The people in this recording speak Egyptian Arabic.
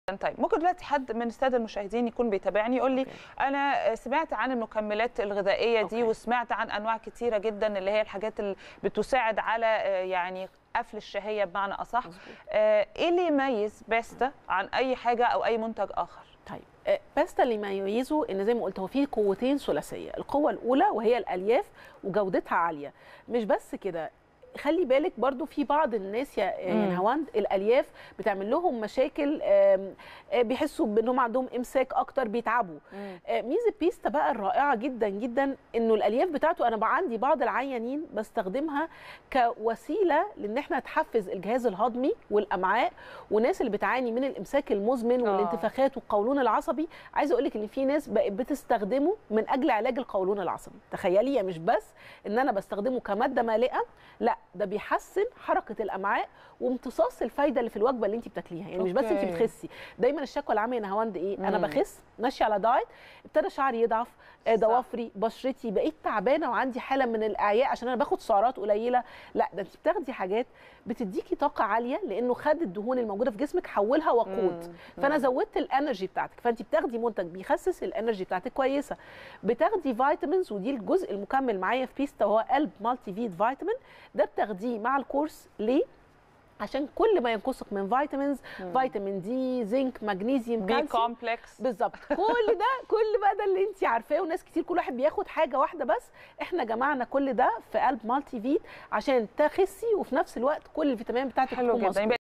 طيب ممكن دلوقتي حد من الساده المشاهدين يكون بيتابعني يقول لي أوكي. انا سمعت عن المكملات الغذائيه دي أوكي. وسمعت عن انواع كتيره جدا اللي هي الحاجات اللي بتساعد على آه، يعني قفل الشهيه بمعنى اصح مظبوط. آه، ايه اللي يميز باستا عن اي حاجه او اي منتج اخر طيب آه، باستا اللي ما يميزه ان زي ما قلت هو فيه قوتين ثلاثيه القوه الاولى وهي الالياف وجودتها عاليه مش بس كده خلي بالك برضو في بعض الناس يا يا مم. نهاوند الالياف بتعمل لهم مشاكل آم، آه، بيحسوا بانهم عندهم امساك اكتر بيتعبوا آه، ميزه بيستا بقى الرائعه جدا جدا انه الالياف بتاعته انا بقى عندي بعض العيانين بستخدمها كوسيله لان احنا تحفز الجهاز الهضمي والامعاء والناس اللي بتعاني من الامساك المزمن آه. والانتفاخات والقولون العصبي عايزه اقول لك ان في ناس بقت بتستخدمه من اجل علاج القولون العصبي تخيلي يعني مش بس ان انا بستخدمه كماده مالئه لا ده بيحسن حركه الامعاء وامتصاص الفايده اللي في الوجبه اللي انت بتاكليها يعني مش بس انت أوكي. بتخسي دايما الشكوى العامه يا نهاوند ايه انا مم. بخس ماشيه على دايت ابتدى شعري يضعف آه، صح. ضوافري بشرتي بقيت تعبانه وعندي حاله من الاعياء عشان انا باخد سعرات قليله لا ده انت بتاخدي حاجات بتديكي طاقه عاليه لانه خد الدهون الموجوده في جسمك حولها وقود مم. فانا زودت الانرجي بتاعتك فانت بتاخدي منتج بيخسس الانرجي بتاعتك كويسه بتاخدي فيتامينز ودي الجزء المكمل معايا في بيستا وهو قلب مالتي فيت فيتامين ده بتاخديه مع الكورس ليه عشان كل ما ينقصك من فيتامينز فيتامين دي زنك مغنيسيوم بي كالسيوم كومبلكس بالظبط كل ده كل بقى ده اللي انت عارفاه وناس كتير كل واحد بياخد حاجه واحده بس احنا جمعنا كل ده في قلب مالتي فيت عشان تخسي وفي نفس الوقت كل الفيتامين بتاعتك حلو تكون جدا مظبوطة. يبقى